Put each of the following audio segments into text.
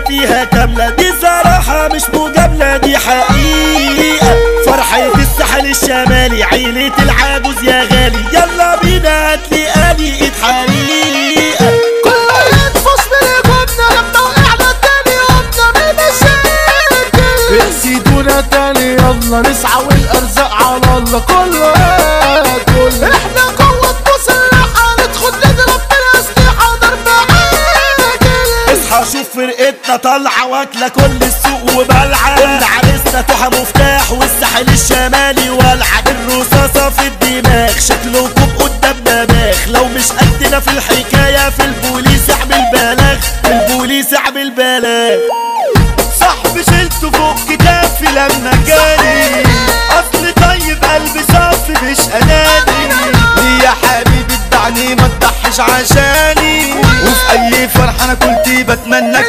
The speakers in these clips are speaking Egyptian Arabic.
هتلاقيها كاملة دي صراحة مش مجاملة دي حقيقة فرحة الساحل الشمالي عيلة العجوز يا غالي يلا بينا هتلاقاني ايد حريقة كله ينفش من جبنا لما وقعنا تاني قمنا بالمشاكل اقسدونا تاني يلا نسعى والارزاق على الله كله ياكل احنا قوة مسلحة ندخل نضرب بالأسلحة ضرب عاجل اصحى شوف فرقتنا طالعة واكلة كل السوق وبلعة كل عريسنا توحة مفتاح والساحل الشمالي والعة الرصاصة في الدماغ شكلكم قدامنا باخ لو مش قدنا في الحكاية في البوليس اعمل بلاغ في البوليس اعمل بلاغ صاحبي شلته فوق كتافي لما جاني اصل طيب قلبي صافي مش اناني ليه يا حبيبي ادعني ما تضحش عشاني وفي اي فرحة انا كنت بتمناك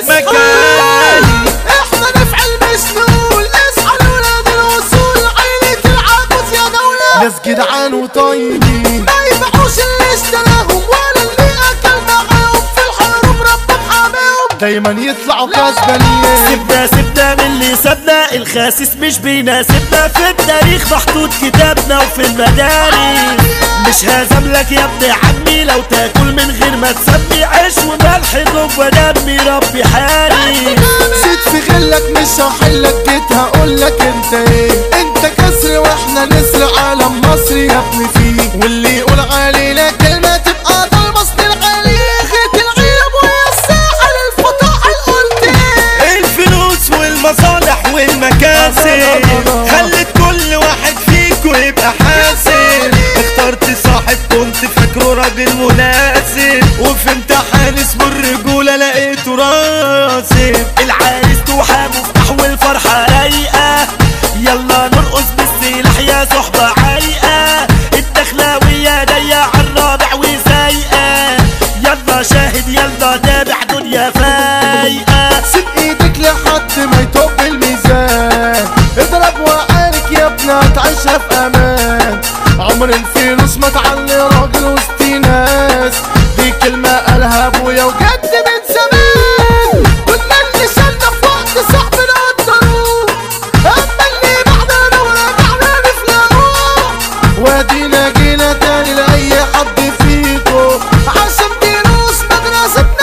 مكاني احنا نفعل مش نقول اصحى لولاد الوصول عيلة العجوز يا دولة ناس جدعان وطيبين ما يبيعوش اللي اشتراهم ولا اللي اكل معاهم في الحروب ربهم حاميهم دايما يطلعوا كسبانين سيبنا سيبنا من اللي سابنا الخاسس مش بيناسبنا في التاريخ محطوط كتابنا وفي المدارس مش هزملك يا ابن عمي لو تاكل من غير ما تسمي عيش وملح جوه دمي ربي حارس زيد في غلك مش هحلك جيت هقولك انت ايه انت كسر واحنا نسر عالم مصر يا ابني فيه واللي يقول علينا كلمة تبقى ضلمص للعلي خيط العيب والساحل الفطاح القلتين الفلوس والمصالح والمكاسب خلت كل واحد فيكو يبقى حاسب اخترت صاحب كنت فاكره راجل مناسب وفي امتحان اسمه الرجولة لقيته راسب العريس توحى مفتاح والفرحة رايقة يلا نرقص بالسلاح يا صحبة عايقة الدخلاوية جاية عالرابع وسايقة يلا شاهد يلا تابع دنيا فايقة سيب ايدك لحد ما يطب الميزان اضرب وعارك يا ابني هتعيشها في امان عمر الفلوس ما تعلي راجل وسط ناس دي كلمة قالها ابويا وجد من زمان كنا اللي شلنا في وقت صعب نقدروه اما اللي بعدنا ورجعنا نفلقوه وادينا جينا تاني لأي حد فيكو عشان دروس مدرستنا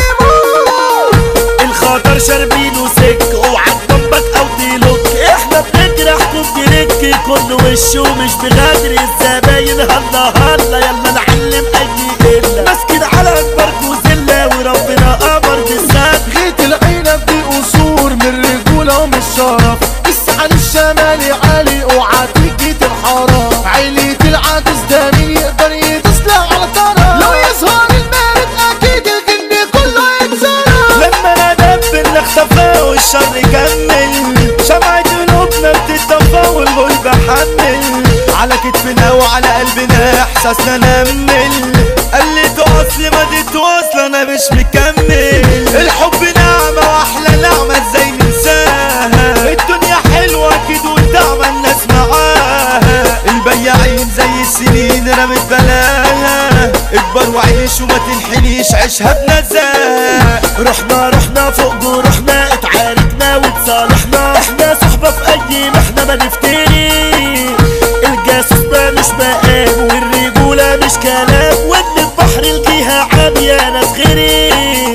معلموه الخطر شاربينه سك اوعى تطبق او تلوك احنا بنجرحكم برك كل وش ومش بغدر الزباين هلا هلا يلا نعلم اي قله ماسكين على اكبركوا زله وربنا امر بالسد غيت العنب دي قصور من رجولة ومن شرف السعر الشمالي عالي اوعى تيجي الحرام عيلة العجوز ده مين يقدر يدوس على طرف لو يظهر المارد اكيد الجن كله يتزرع لما ندب اللي اختفى والشر كمل شمعة قلوبنا بتتطفى والغلب حمل على كتفنا وعلى قلبنا احساسنا نمل قلت اصل ما تتواصل انا مش مكمل الحب نعمة واحلى نعمة ازاي ننساها الدنيا حلوة اكيد والدعمة الناس معاها البياعين زي السنين رمت بلاها اكبر وعيش وما تنحنيش عيشها بنزاهة رحنا رحنا فوق جروحنا اتعاركنا وتصالحنا احنا صحبة في اي محنة ما نفتري الجاسوس ده مش مقام والرجولة مش كلام وان البحر الجهة عامية ناس غيري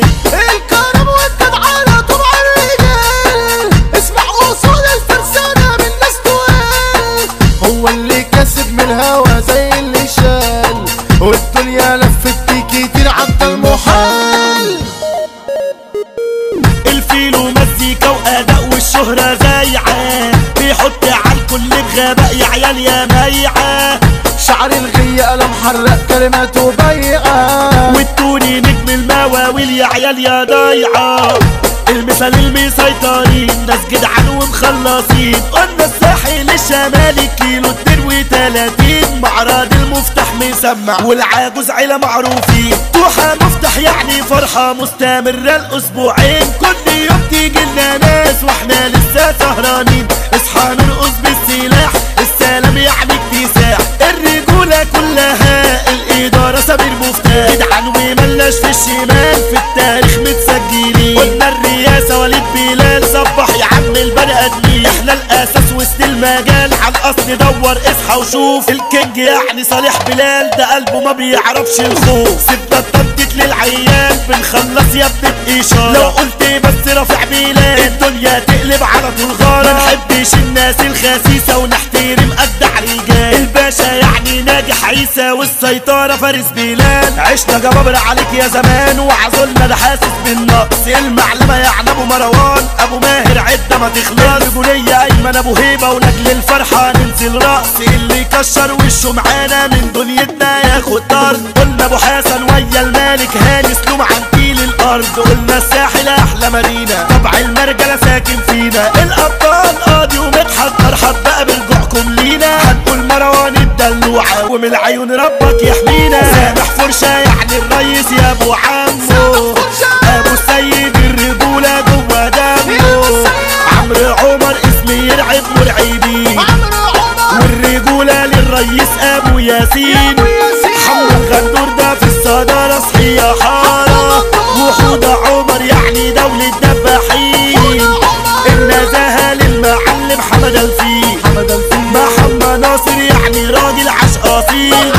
الكرم والجدعانة طبع الرجال اسمع اصول الفرسانة من ناس تقال هو اللي كسب من الهوا زي اللي شال والدنيا لفت بيه كتير عدى المحال الفيل ومزيكا واداء والشهرة زايعة بيحط على الكل بغباء يا عيال يا ميعة شعر الغية قلم حرق كلماته بيعة والتوني نجم المواويل يا عيال يا ضايعة المثال المسيطرين ناس جدعان ومخلصين قلنا الساحل الشمالي كيلو اتنين وتلاتين معرض المفتاح مسمع والعاجوز عيلة معروفين توحى مفتاح يعني فرحة مستمرة الأسبوعين كل يوم تيجي لنا ناس واحنا لسه سهرانين اصحى نرقص بالسلاح السلام يعني اكتساح الرجولة كلها الإدارة سابر مفتاح جدعان وملناش في الشمال في التاريخ متسجلين قلنا الرئاسة ولي وسط المجال على الاصل دور اصحى وشوف الكينج يعني صالح بلال ده قلبه ما بيعرفش الخوف سيبنا التنطيط للعيال بنخلص يا ابني بإشارة لو قلت بس رافع بلال الدنيا تقلب على طول غارة ما نحبش الناس الخسيسة ونحترم أجدع رجال الباشا يعني ناجح عيسى والسيطرة فارس بلال عشنا جبابرة عليك يا زمان وعزولنا ده حاسس بالنقص المعلمة يعني ابو مروان ابو ماهر عدة ما تخلص الرجولية ايمن ابو هيبة ولاجل الفرحة ننزل رقص اللي يكشر وشه معانا من دنيتنا ياخد طرد قلنا ابو حسن ويا الملك هاني سلوم عن كيل الارض قلنا الساحل احلى مدينة طبع المرجلة ساكن فينا الابطال قاضي ومدحت مرحب بقى برجوعكم لينا هنقول مروان الدلوعة ومن عيون ربك يحمينا سامح فرشة يعني الريس يا ابو عمو ابو السيد الرجولة جوا دمه عمرو عمر اسمي يرعب مرعبين عمرو عمر والرجولة للريس ابو ياسين أبو ياسين. حمد غندور ده في الصدارة صحي يا حارة وحوضة عمر يعني دولة دباحين النزاهة للمعلم حمد الفيل حمد الفيل محمد ناصر يعني راجل عشق اصيل